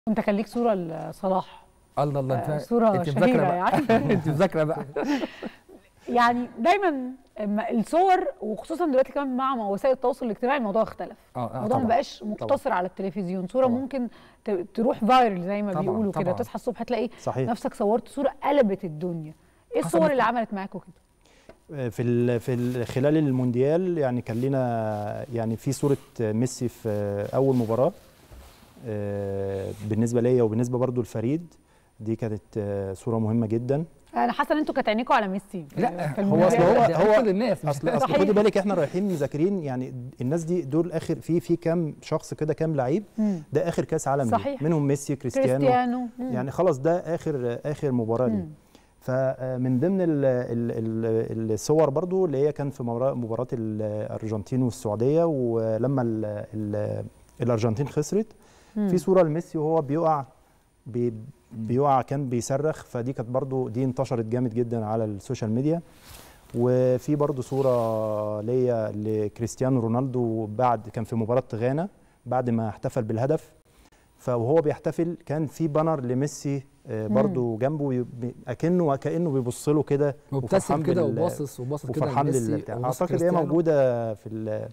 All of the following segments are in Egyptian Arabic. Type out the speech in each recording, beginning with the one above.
انت كان ليك صوره لصلاح الله الله آه، انت صورة انت شهيرة مذاكره بقى يعني. انت مذاكره بقى يعني دايما اما الصور وخصوصا دلوقتي كمان مع وسائل التواصل الاجتماعي الموضوع اختلف اه اه الموضوع ما طبعا بقاش مقتصر على التلفزيون صوره طبعاً. ممكن ت- تروح فايرل زي ما طبعاً، بيقولوا كده طبعاً. تصحى الصبح تلاقي صحيح نفسك صورت صوره قلبت الدنيا ايه حصلت- الصور اللي عملت معاكوا كده في ال في ال خلال المونديال يعني كان لنا يعني في صوره ميسي في اول مباراه آه، بالنسبه ليا وبالنسبه برضو لفريد دي كانت آه، صوره مهمه جدا انا حاسه ان انتوا كانت عينيكوا على ميسي في- لا في هو أصل هو- المونديال. هو كل الناس مش اصل اصل صحيح. خدي بالك احنا رايحين مذاكرين يعني الناس دي دول اخر في في كام شخص كده كام لعيب مم. ده اخر كاس عالم ليه. صحيح. منهم ميسي كريستيانو, كريستيانو مم. يعني خلاص ده اخر اخر مباراه ليه مم. فمن ضمن ال ال ال الصور برضو اللي هي كان في مباراة مباراة الأرجنتين والسعودية ولما ال ال الأرجنتين خسرت مم. في صورة لميسي وهو بيقع بي بيقع كان بيصرخ فدي كانت برضو دي انتشرت جامد جدا على السوشيال ميديا وفي برضو صورة ليا لكريستيانو رونالدو بعد كان في مباراة غانا بعد ما احتفل بالهدف فوهو بيحتفل كان في بانر لميسي آه، برضو جنبه يب- اكنه وكانه بيبص له كده مبتسم وفرحان كده بال- وباصص وباصص كده وفرحان لميسي للبتاع وباصص اعتقد هي كريستيانو. موجوده في ال-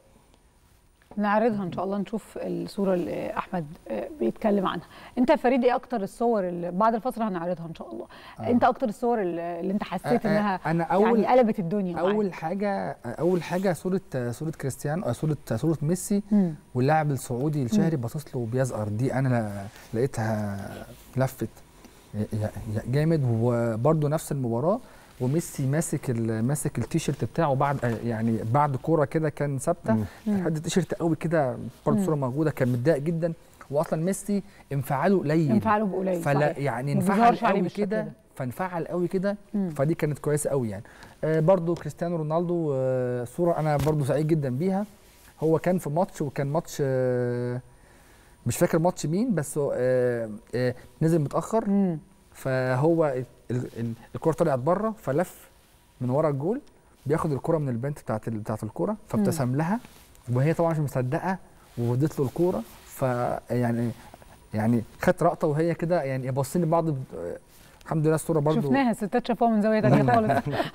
نعرضها ان شاء الله نشوف الصوره اللي احمد آه، بيتكلم عنها انت يا فريد ايه اكتر الصور اللي بعد الفاصل هنعرضها ان شاء الله آه. انت اكتر الصور اللي اللي انت حسيت آه، آه، انها انا اول يعني قلبت الدنيا معاك. اول حاجه اول حاجه صوره صوره كريستيانو آه، صوره صوره ميسي مم. واللاعب السعودي الشهري باصص له وبيزقر دي انا لا- لقيتها لفت ي- ي- جامد وبرده نفس المباراه وميسي ماسك ال- ماسك التيشيرت بتاعه بعد آه، يعني بعد كوره كده كان ثابته مم. مم. حد التيشيرت قوي كده برضه مم. صوره موجوده كان متضايق جدا واصلا ميسي انفعاله قليل انفعاله بقليل فلا صحيح. يعني ما انفعل بيظهرش عليه قوي بالشكل كده ده. فانفعل قوي كده مم. فدي كانت كويسه قوي يعني آه برضو كريستيانو رونالدو آه صوره انا برضو سعيد جدا بيها هو كان في ماتش وكان ماتش آه مش فاكر ماتش مين بس هو آه آه نزل متاخر مم. فهو ال- ال- الكره طلعت بره فلف من ورا الجول بياخد الكره من البنت بتاعت ال- بتاعت الكره فابتسم لها وهي طبعا مش مصدقه وادت له الكوره فيعني يعني خدت لقطه وهي كده يعني باصين لبعض ب- الحمد لله الصوره برضو شفناها الستات شافوها من زاويه تانية خالص